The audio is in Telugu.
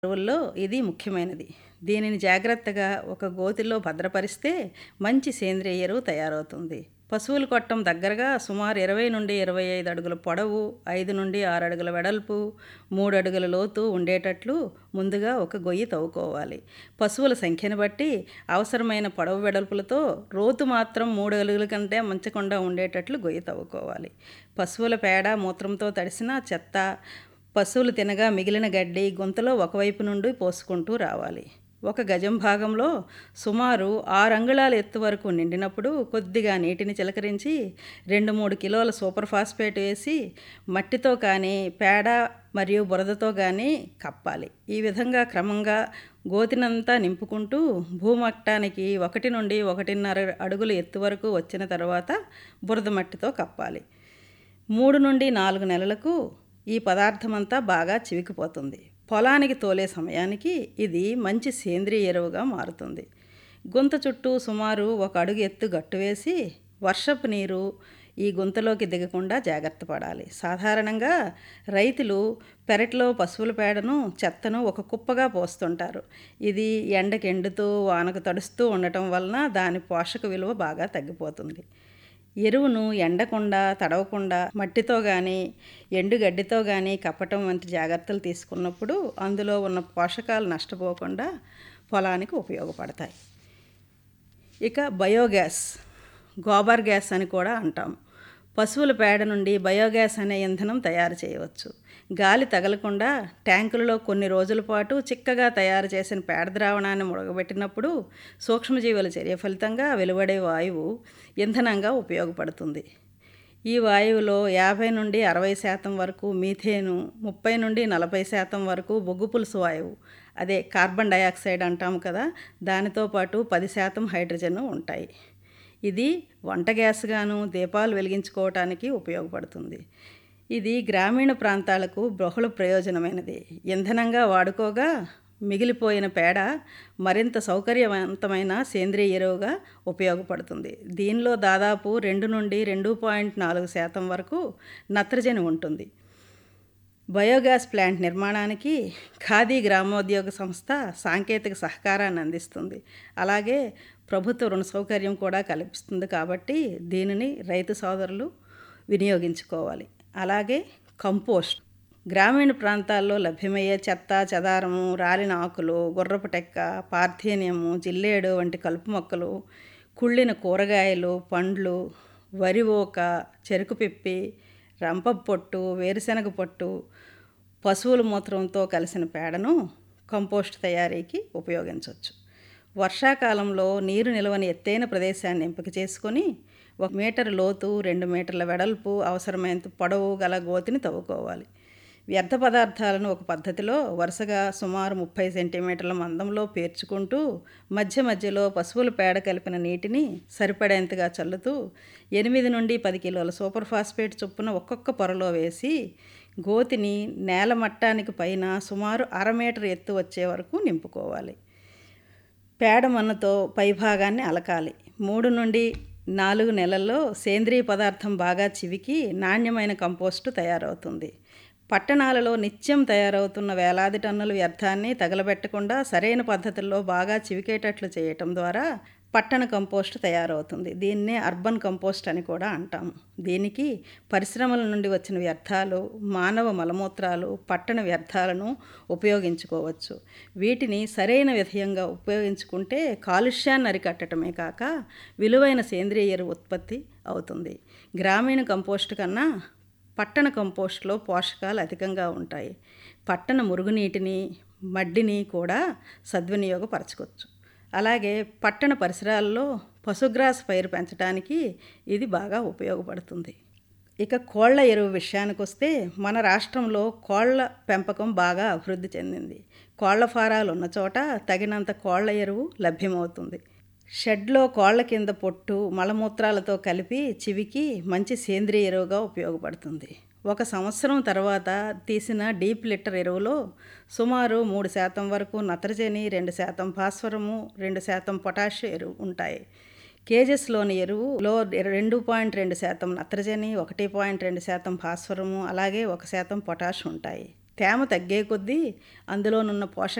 ఎరువుల్లో ఇది ముఖ్యమైనది దీనిని జాగ్రత్తగా ఒక గోతిలో భద్రపరిస్తే మంచి సేంద్రియ ఎరువు తయారవుతుంది పశువుల కొట్టం దగ్గరగా సుమారు ఇరవై నుండి ఇరవై ఐదు అడుగుల పొడవు ఐదు నుండి ఆరు అడుగుల వెడల్పు మూడు అడుగుల లోతు ఉండేటట్లు ముందుగా ఒక గొయ్యి తవ్వుకోవాలి పశువుల సంఖ్యను బట్టి అవసరమైన పొడవు వెడల్పులతో రోతు మాత్రం మూడు అడుగుల కంటే మంచకుండా ఉండేటట్లు గొయ్యి తవ్వుకోవాలి పశువుల పేడ మూత్రంతో తడిసిన చెత్త పశువులు తినగా మిగిలిన గడ్డి గుంతలో ఒకవైపు నుండి పోసుకుంటూ రావాలి ఒక గజం భాగంలో సుమారు ఆరు అంగుళాల ఎత్తు వరకు నిండినప్పుడు కొద్దిగా నీటిని చిలకరించి రెండు మూడు కిలోల సూపర్ ఫాస్ఫేట్ వేసి మట్టితో కానీ పేడ మరియు బురదతో కానీ కప్పాలి ఈ విధంగా క్రమంగా గోతినంతా నింపుకుంటూ భూమట్టానికి ఒకటి నుండి ఒకటిన్నర అడుగుల ఎత్తు వరకు వచ్చిన తర్వాత బురద మట్టితో కప్పాలి మూడు నుండి నాలుగు నెలలకు ఈ పదార్థమంతా బాగా చివికిపోతుంది పొలానికి తోలే సమయానికి ఇది మంచి సేంద్రియ ఎరువుగా మారుతుంది గుంత చుట్టూ సుమారు ఒక అడుగు ఎత్తు గట్టు వేసి వర్షపు నీరు ఈ గుంతలోకి దిగకుండా జాగ్రత్త పడాలి సాధారణంగా రైతులు పెరట్లో పశువుల పేడను చెత్తను ఒక కుప్పగా పోస్తుంటారు ఇది ఎండకి ఎండుతూ వానకు తడుస్తూ ఉండటం వలన దాని పోషక విలువ బాగా తగ్గిపోతుంది ఎరువును ఎండకుండా తడవకుండా మట్టితో కానీ ఎండుగడ్డితో కానీ కప్పటం వంటి జాగ్రత్తలు తీసుకున్నప్పుడు అందులో ఉన్న పోషకాలు నష్టపోకుండా పొలానికి ఉపయోగపడతాయి ఇక బయోగ్యాస్ గోబర్ గ్యాస్ అని కూడా అంటాం పశువుల పేడ నుండి బయోగ్యాస్ అనే ఇంధనం తయారు చేయవచ్చు గాలి తగలకుండా ట్యాంకులలో కొన్ని రోజుల పాటు చిక్కగా తయారు చేసిన పేడ ద్రావణాన్ని ముడగబెట్టినప్పుడు సూక్ష్మజీవుల చర్య ఫలితంగా వెలువడే వాయువు ఇంధనంగా ఉపయోగపడుతుంది ఈ వాయువులో యాభై నుండి అరవై శాతం వరకు మీథేను ముప్పై నుండి నలభై శాతం వరకు బొగ్గు పులుసు వాయువు అదే కార్బన్ డయాక్సైడ్ అంటాము కదా దానితో పాటు పది శాతం హైడ్రోజన్ ఉంటాయి ఇది వంట గ్యాస్గాను దీపాలు వెలిగించుకోవటానికి ఉపయోగపడుతుంది ఇది గ్రామీణ ప్రాంతాలకు బహుళ ప్రయోజనమైనది ఇంధనంగా వాడుకోగా మిగిలిపోయిన పేడ మరింత సౌకర్యవంతమైన సేంద్రియ ఎరువుగా ఉపయోగపడుతుంది దీనిలో దాదాపు రెండు నుండి రెండు పాయింట్ నాలుగు శాతం వరకు నత్రజని ఉంటుంది బయోగ్యాస్ ప్లాంట్ నిర్మాణానికి ఖాదీ గ్రామోద్యోగ సంస్థ సాంకేతిక సహకారాన్ని అందిస్తుంది అలాగే ప్రభుత్వ రుణ సౌకర్యం కూడా కల్పిస్తుంది కాబట్టి దీనిని రైతు సోదరులు వినియోగించుకోవాలి అలాగే కంపోస్ట్ గ్రామీణ ప్రాంతాల్లో లభ్యమయ్యే చెత్త చెదారము రాలిన ఆకులు గుర్రపు టెక్క పార్థేనియము జిల్లేడు వంటి కలుపు మొక్కలు కుళ్ళిన కూరగాయలు పండ్లు వరి ఓక చెరుకు పిప్పి రంప పొట్టు వేరుశనగ పొట్టు పశువుల మూత్రంతో కలిసిన పేడను కంపోస్ట్ తయారీకి ఉపయోగించవచ్చు వర్షాకాలంలో నీరు నిలవని ఎత్తైన ప్రదేశాన్ని ఎంపిక చేసుకొని ఒక మీటర్ లోతు రెండు మీటర్ల వెడల్పు అవసరమైనంత పొడవు గల గోతిని తవ్వుకోవాలి వ్యర్థ పదార్థాలను ఒక పద్ధతిలో వరుసగా సుమారు ముప్పై సెంటీమీటర్ల మందంలో పేర్చుకుంటూ మధ్య మధ్యలో పశువుల పేడ కలిపిన నీటిని సరిపడేంతగా చల్లుతూ ఎనిమిది నుండి పది కిలోల సూపర్ ఫాస్ఫేట్ చొప్పున ఒక్కొక్క పొరలో వేసి గోతిని నేల మట్టానికి పైన సుమారు అర మీటర్ ఎత్తు వచ్చే వరకు నింపుకోవాలి పేడ మన్నుతో పైభాగాన్ని అలకాలి మూడు నుండి నాలుగు నెలల్లో సేంద్రియ పదార్థం బాగా చివికి నాణ్యమైన కంపోస్టు తయారవుతుంది పట్టణాలలో నిత్యం తయారవుతున్న వేలాది టన్నుల వ్యర్థాన్ని తగలబెట్టకుండా సరైన పద్ధతుల్లో బాగా చివికేటట్లు చేయటం ద్వారా పట్టణ కంపోస్ట్ తయారవుతుంది దీన్నే అర్బన్ కంపోస్ట్ అని కూడా అంటాము దీనికి పరిశ్రమల నుండి వచ్చిన వ్యర్థాలు మానవ మలమూత్రాలు పట్టణ వ్యర్థాలను ఉపయోగించుకోవచ్చు వీటిని సరైన విధంగా ఉపయోగించుకుంటే కాలుష్యాన్ని అరికట్టడమే కాక విలువైన సేంద్రియ ఎరువు ఉత్పత్తి అవుతుంది గ్రామీణ కంపోస్ట్ కన్నా పట్టణ కంపోస్ట్లో పోషకాలు అధికంగా ఉంటాయి పట్టణ మురుగునీటిని మడ్డిని కూడా సద్వినియోగపరచుకోవచ్చు అలాగే పట్టణ పరిసరాల్లో పశుగ్రాస పైరు పెంచడానికి ఇది బాగా ఉపయోగపడుతుంది ఇక కోళ్ల ఎరువు విషయానికి వస్తే మన రాష్ట్రంలో కోళ్ల పెంపకం బాగా అభివృద్ధి చెందింది కోళ్ల ఫారాలు ఉన్న చోట తగినంత కోళ్ల ఎరువు లభ్యమవుతుంది షెడ్లో కోళ్ల కింద పొట్టు మలమూత్రాలతో కలిపి చివికి మంచి సేంద్రియ ఎరువుగా ఉపయోగపడుతుంది ఒక సంవత్సరం తర్వాత తీసిన డీప్ లిటర్ ఎరువులో సుమారు మూడు శాతం వరకు నత్రజని రెండు శాతం భాస్వరము రెండు శాతం పొటాష్ ఎరువు ఉంటాయి కేజెస్లోని ఎరువులో రెండు పాయింట్ రెండు శాతం నత్రజని ఒకటి పాయింట్ రెండు శాతం భాస్వరము అలాగే ఒక శాతం పొటాష్ ఉంటాయి తేమ తగ్గే కొద్దీ అందులోనున్న పోషక